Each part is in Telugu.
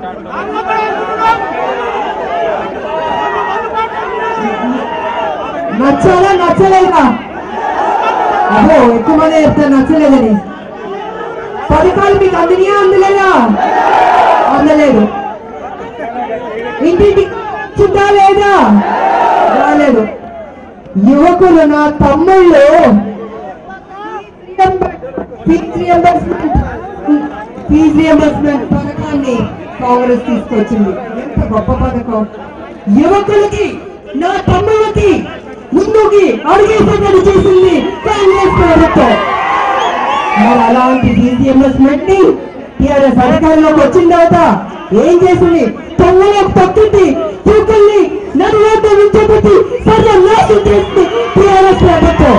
నచ్చాలా నచ్చలేదా అదో ఎక్కువ మంది చెప్తారు నచ్చలేదని పథకాలు మీకు అందినయా అందలేదా అందలేదు ఇంటింటి చుట్టా లేదా రాలేదు యువకులు నా తమ్ముళ్ళు ఫీజ్ రియంబర్స్మెంట్ ఫీజ్ రియంబర్స్మెంట్ పథకాన్ని కాంగ్రెస్ తీసుకొచ్చింది ఎంత గొప్ప పథకం యువకులకి నా తమ్ముళ్ళకి ముందుకి అడుగేసేటట్టు చేసింది కాంగ్రెస్ ప్రభుత్వం మరి అలాంటి ఫీజ్ రియంబర్స్మెంట్ ని టీఆర్ఎస్ అధికారంలోకి వచ్చిన తర్వాత ఏం చేసింది తొంగలకు తొక్కింది తూకల్ని నది వద్ద వించబెట్టి సర్వనాశం చేసింది టీఆర్ఎస్ ప్రభుత్వం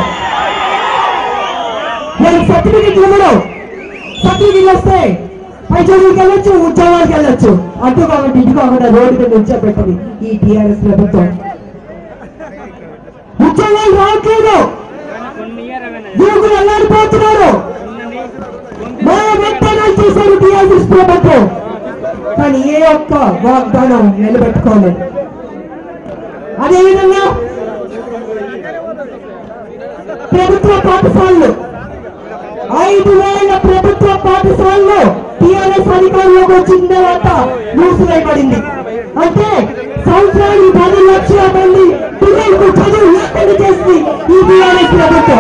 వాళ్ళకి సర్టిఫికెట్ ఇవ్వడం సర్టిఫికెట్లు వస్తే పై చదువుకి వెళ్ళొచ్చు ఉద్యోగాలకు వెళ్ళొచ్చు అటు కాబట్టి ఇటు కాకుండా రోడ్డు మీద ఉంచబెట్టది ఈ టీఆర్ఎస్ ప్రభుత్వం ఉద్యోగాలు రావట్లేదు యువకులు అల్లాడిపోతున్నారు మా వాగ్దానాలు చేశారు టీఆర్ఎస్ ప్రభుత్వం కానీ ఏ ఒక్క వాగ్దానం నిలబెట్టుకోలేదు అదేవిధంగా ప్రభుత్వ పాఠశాలలు ఐదు వేల ప్రభుత్వ పాఠశాలలో టీఆర్ఎస్ అధికారంలోకి వచ్చిన తర్వాత మూసివేయబడింది అంటే సంవత్సరానికి పది లక్షల మంది పిల్లలకు చదువు లేకుండా చేసింది ఈ టీఆర్ఎస్ ప్రభుత్వం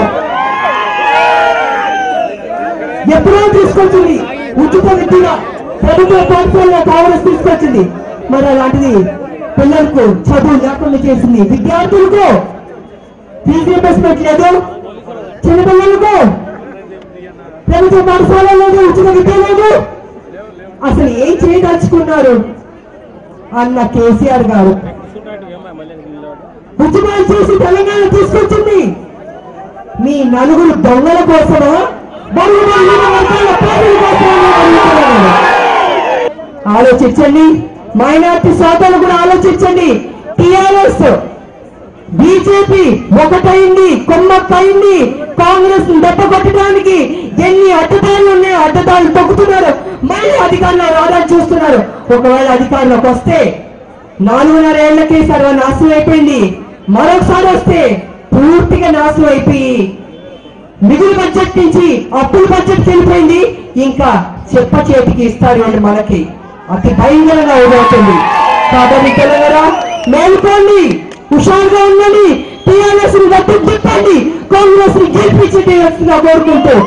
ఎప్పుడో తీసుకొచ్చింది ఉచిత విద్య ప్రభుత్వ పాఠశాలలో కాంగ్రెస్ తీసుకొచ్చింది మరి అలాంటిది పిల్లలకు చదువు లేకుండా చేసింది విద్యార్థులకు ఫీజు రీంబర్స్మెంట్ లేదు చిన్నపిల్లలకు ప్రభుత్వ పాఠశాల లేదు ఉచిత విద్య లేదు అసలు ఏం చేయదలుచుకున్నారు అన్న కేసీఆర్ గారు ఉద్యమాలు చేసి తెలంగాణ తీసుకొచ్చింది మీ నలుగురు దొంగల కోసమా బరువు బలహీన వర్గాల పేదల కోసమా అని అడుగుతున్నాను. ఆలోచించండి మైనార్టీ సోదరులు కూడా ఆలోచించండి టిఆర్ఎస్ బీజేపీ ఒకటైంది కొమ్మక్కైంది కాంగ్రెస్ దెబ్బ కొట్టడానికి ఎన్ని అడ్డదారులు ఉన్నాయో అడ్డదారులు తొక్కుతున్నారు మళ్ళీ అధికారంలో రావాలని చూస్తున్నారు ఒకవేళ అధికారంలోకి వస్తే నాలుగున్నర ఏళ్లకే సర్వనాశనం అయిపోయింది మరొకసారి వస్తే పూర్తిగా నాశనం అయిపోయి మిగులు బడ్జెట్ నుంచి అప్పుల బడ్జెట్ వెళ్ళిపోయింది ఇంకా చెప్ప చేతికి ఇస్తారు వాళ్ళు మనకి అతి భయంకరంగా ఎదురవుతుంది కాబట్టి తెలంగాణ మేల్కోండి హుషారుగా ఉండండి టీఆర్ఎస్ ని గట్టి తిప్పండి కాంగ్రెస్ ని గెలిపించి టీఆర్ఎస్ గా కోరుకుంటూ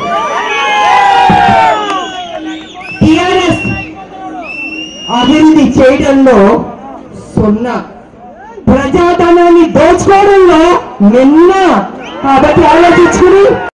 టీఆర్ఎస్ అభివృద్ధి చేయడంలో సున్నా ప్రజాధనాన్ని దోచుకోవడంలో నిన్న కాబట్టి ఆలోచించుకుని